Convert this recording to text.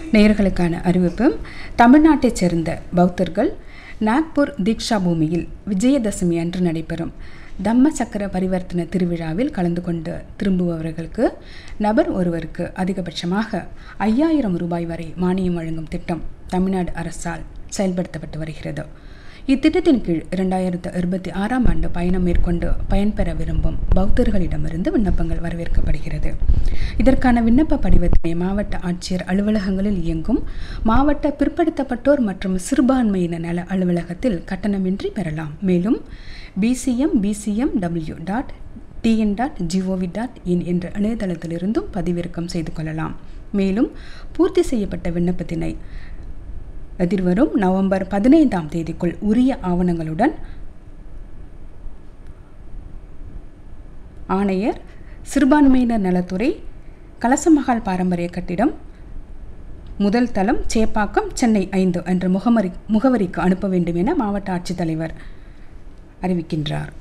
நேயர்களுக்கான அறிவிப்பு தமிழ்நாட்டைச் சேர்ந்த பௌத்தர்கள் நாக்பூர் தீக்ஷா பூமியில் விஜயதசமி அன்று நடைபெறும் தம்ம சக்கர பரிவர்த்தன திருவிழாவில் கலந்து கொண்டு திரும்புபவர்களுக்கு நபர் ஒருவருக்கு அதிகபட்சமாக ஐயாயிரம் ரூபாய் வரை மானியம் வழங்கும் திட்டம் தமிழ்நாடு அரசால் செயல்படுத்தப்பட்டு வருகிறது இத்திட்டத்தின் கீழ் இரண்டாயிரத்து இருபத்தி ஆறாம் ஆண்டு பயணம் மேற்கொண்டு பயன்பெற விரும்பும் பௌத்தர்களிடமிருந்து விண்ணப்பங்கள் வரவேற்கப்படுகிறது இதற்கான விண்ணப்ப படிவத்தினை மாவட்ட ஆட்சியர் அலுவலகங்களில் இயங்கும் மாவட்ட பிற்படுத்தப்பட்டோர் மற்றும் சிறுபான்மையின நல அலுவலகத்தில் கட்டணமின்றி பெறலாம் மேலும் PCM PCM W dot TN dot GOV dot in என்ற இணையதளத்திலிருந்தும் பதிவிறக்கம் செய்து கொள்ளலாம் மேலும் பூர்த்தி செய்யப்பட்ட விண்ணப்பத்தினை எதிர்வரும் நவம்பர் பதினைந்தாம் தேதிக்குள் உரிய ஆவணங்களுடன் ஆணையர் சிறுபான்மையினர் நலத்துறை கலசமகால் பாரம்பரிய கட்டிடம் முதல் தளம் சேப்பாக்கம் சென்னை ஐந்து என்ற முகமரி முகவரிக்கு அனுப்ப வேண்டும் என மாவட்ட ஆட்சித்தலைவர் அறிவிக்கின்றார்